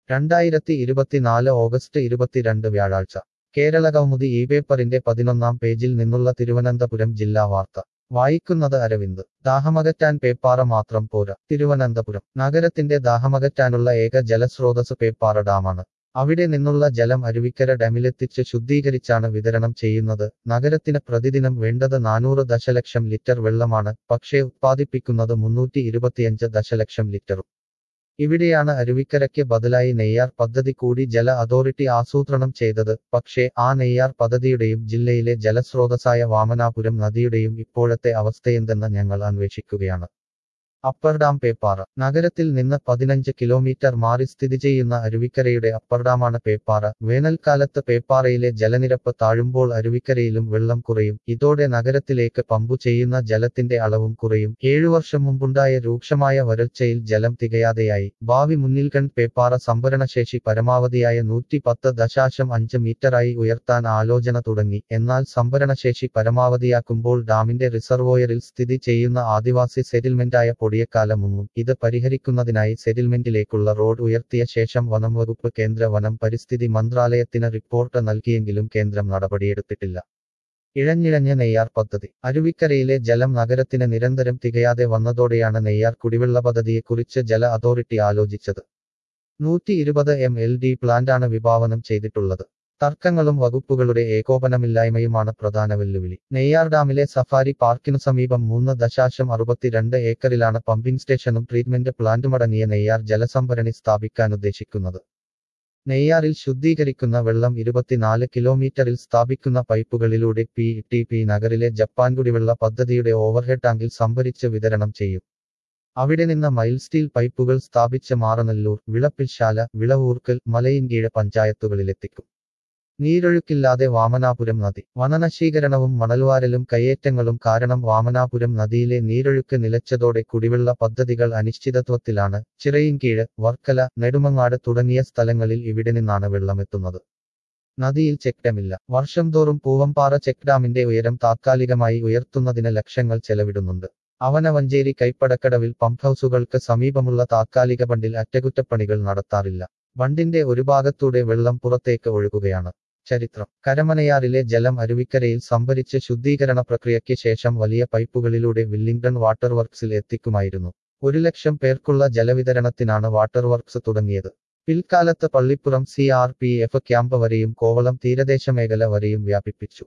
രണ്ടായിരത്തി ഇരുപത്തിനാല് ഓഗസ്റ്റ് ഇരുപത്തിരണ്ട് വ്യാഴാഴ്ച കേരള കൗമുദി ഈ പേപ്പറിന്റെ പതിനൊന്നാം പേജിൽ നിന്നുള്ള തിരുവനന്തപുരം ജില്ലാ വാർത്ത വായിക്കുന്നത് അരവിന്ദ് ദാഹമകറ്റാൻ പേപ്പാറ മാത്രം പോരാ തിരുവനന്തപുരം നഗരത്തിന്റെ ദാഹമകറ്റാനുള്ള ഏക ജലസ്രോതസ് പേപ്പാറ ഡാമാണ് അവിടെ നിന്നുള്ള ജലം അരുവിക്കര ഡാമിലെത്തിച്ച് ശുദ്ധീകരിച്ചാണ് വിതരണം ചെയ്യുന്നത് നഗരത്തിന് പ്രതിദിനം വേണ്ടത് നാനൂറ് ദശലക്ഷം ലിറ്റർ വെള്ളമാണ് പക്ഷേ ഉത്പാദിപ്പിക്കുന്നത് മുന്നൂറ്റി ഇരുപത്തിയഞ്ച് ദശലക്ഷം ലിറ്ററും ഇവിടെയാണ് അരുവിക്കരയ്ക്ക് ബദലായി നെയ്യാർ പദ്ധതി കൂടി ജല അതോറിറ്റി ആസൂത്രണം ചെയ്തത് പക്ഷേ ആ നെയ്യാർ പദ്ധതിയുടെയും ജില്ലയിലെ ജലസ്രോതസ്സായ വാമനാപുരം നദിയുടെയും ഇപ്പോഴത്തെ അവസ്ഥയെന്തെന്ന് ഞങ്ങൾ അന്വേഷിക്കുകയാണ് അപ്പർ ഡാം പേപ്പാറ നഗരത്തിൽ നിന്ന് പതിനഞ്ച് കിലോമീറ്റർ മാറി സ്ഥിതി ചെയ്യുന്ന അരുവിക്കരയുടെ അപ്പർ ഡാമാണ് പേപ്പാറ വേനൽക്കാലത്ത് പേപ്പാറയിലെ ജലനിരപ്പ് താഴുമ്പോൾ അരുവിക്കരയിലും വെള്ളം കുറയും ഇതോടെ നഗരത്തിലേക്ക് പമ്പു ചെയ്യുന്ന ജലത്തിന്റെ അളവും കുറയും ഏഴു വർഷം മുമ്പുണ്ടായ രൂക്ഷമായ വരൾച്ചയിൽ ജലം തികയാതെയായി ഭാവി മുന്നിൽ കണ്ട് പേപ്പാറ സംഭരണശേഷി പരമാവധിയായ നൂറ്റി പത്ത് ദശാശം അഞ്ച് മീറ്ററായി ഉയർത്താൻ ആലോചന തുടങ്ങി എന്നാൽ സംഭരണശേഷി പരമാവധിയാക്കുമ്പോൾ ഡാമിന്റെ റിസർവോയറിൽ സ്ഥിതി ചെയ്യുന്ന ആദിവാസി സെറ്റിൽമെന്റായ പൊടിയക്കാലമുങ്ങും ഇത് പരിഹരിക്കുന്നതിനായി സെറ്റിൽമെന്റിലേക്കുള്ള റോഡ് ഉയർത്തിയ ശേഷം വനം വകുപ്പ് കേന്ദ്ര വനം പരിസ്ഥിതി മന്ത്രാലയത്തിന് റിപ്പോർട്ട് നൽകിയെങ്കിലും കേന്ദ്രം നടപടിയെടുത്തിട്ടില്ല ഇഴഞ്ഞിഴഞ്ഞ നെയ്യാർ പദ്ധതി അരുവിക്കരയിലെ ജലം നഗരത്തിന് നിരന്തരം തികയാതെ വന്നതോടെയാണ് നെയ്യാർ കുടിവെള്ള പദ്ധതിയെക്കുറിച്ച് ജല അതോറിറ്റി ആലോചിച്ചത് നൂറ്റി ഇരുപത് എം എൽ ഡി പ്ലാന്റാണ് വിഭാവനം ചെയ്തിട്ടുള്ളത് തർക്കങ്ങളും വകുപ്പുകളുടെ ഏകോപനമില്ലായ്മയുമാണ് പ്രധാന വെല്ലുവിളി നെയ്യാർ ഡാമിലെ സഫാരി പാർക്കിനു സമീപം മൂന്ന് ദശാശം അറുപത്തിരണ്ട് ഏക്കറിലാണ് പമ്പിംഗ് സ്റ്റേഷനും ട്രീറ്റ്മെന്റ് പ്ലാന്റുമടങ്ങിയ നെയ്യാർ ജലസംഭരണി സ്ഥാപിക്കാൻ ഉദ്ദേശിക്കുന്നത് നെയ്യാറിൽ ശുദ്ധീകരിക്കുന്ന വെള്ളം ഇരുപത്തിനാല് കിലോമീറ്ററിൽ സ്ഥാപിക്കുന്ന പൈപ്പുകളിലൂടെ പി ടി പി നഗറിലെ ജപ്പാൻ കുടിവെള്ള പദ്ധതിയുടെ ഓവർഹെഡ് ടാങ്കിൽ സംഭരിച്ച് വിതരണം ചെയ്യും അവിടെ നിന്ന് മൈൽ സ്റ്റീൽ പൈപ്പുകൾ സ്ഥാപിച്ച് മാറനല്ലൂർ വിളപ്പിൽശാല വിളവൂർക്കൽ മലയിൻകീഴ് പഞ്ചായത്തുകളിലെത്തിക്കും നീരൊഴുക്കില്ലാതെ വാമനാപുരം നദി വനനശീകരണവും മണൽവാരലും കയ്യേറ്റങ്ങളും കാരണം വാമനാപുരം നദിയിലെ നീരൊഴുക്ക് നിലച്ചതോടെ കുടിവെള്ള പദ്ധതികൾ അനിശ്ചിതത്വത്തിലാണ് ചിറയിൻകീഴ് വർക്കല നെടുമങ്ങാട് തുടങ്ങിയ സ്ഥലങ്ങളിൽ ഇവിടെ നിന്നാണ് വെള്ളമെത്തുന്നത് നദിയിൽ ചെക്ക് ഡാമില്ല വർഷം തോറും പൂവമ്പാറ ചെക്ക് ഡാമിന്റെ ഉയരം താത്കാലികമായി ഉയർത്തുന്നതിന് ലക്ഷങ്ങൾ ചെലവിടുന്നുണ്ട് അവനവഞ്ചേരി കൈപ്പടക്കടവിൽ പമ്പ് ഹൗസുകൾക്ക് സമീപമുള്ള താത്കാലിക ബണ്ടിൽ അറ്റകുറ്റപ്പണികൾ നടത്താറില്ല ബണ്ടിന്റെ ഒരു ഭാഗത്തൂടെ വെള്ളം പുറത്തേക്ക് ഒഴുകുകയാണ് ചരിത്രം കരമനയാറിലെ ജലം അരുവിക്കരയിൽ സംഭരിച്ച് ശുദ്ധീകരണ പ്രക്രിയയ്ക്ക് ശേഷം വലിയ പൈപ്പുകളിലൂടെ വില്ലിംഗ്ടൺ വാട്ടർ വർക്സിൽ എത്തിക്കുമായിരുന്നു ഒരു ലക്ഷം പേർക്കുള്ള ജലവിതരണത്തിനാണ് വാട്ടർ വർക്സ് തുടങ്ങിയത് പിൽക്കാലത്ത് Pallipuram C R P F camp വരെയും കോവളം തീരദേശ മേഖല വരെയും വ്യാപിപ്പിച്ചു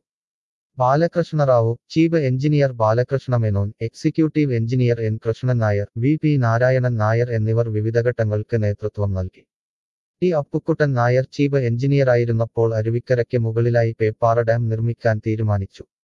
Balakrishna Rao chief engineer Balakrishna Menon executive engineer N Krishnan Nair V P Narayanan Nair എന്നിവർ വിവിധ ഘട്ടങ്ങൾക്ക് നേതൃത്വം നൽകി ടി അപ്പുക്കുട്ടൻ നായർ ചീഫ് എഞ്ചിനീയറായിരുന്നപ്പോൾ അരുവിക്കരയ്ക്ക് മുകളിലായി പേപ്പാറ ഡാം നിർമ്മിക്കാൻ തീരുമാനിച്ചു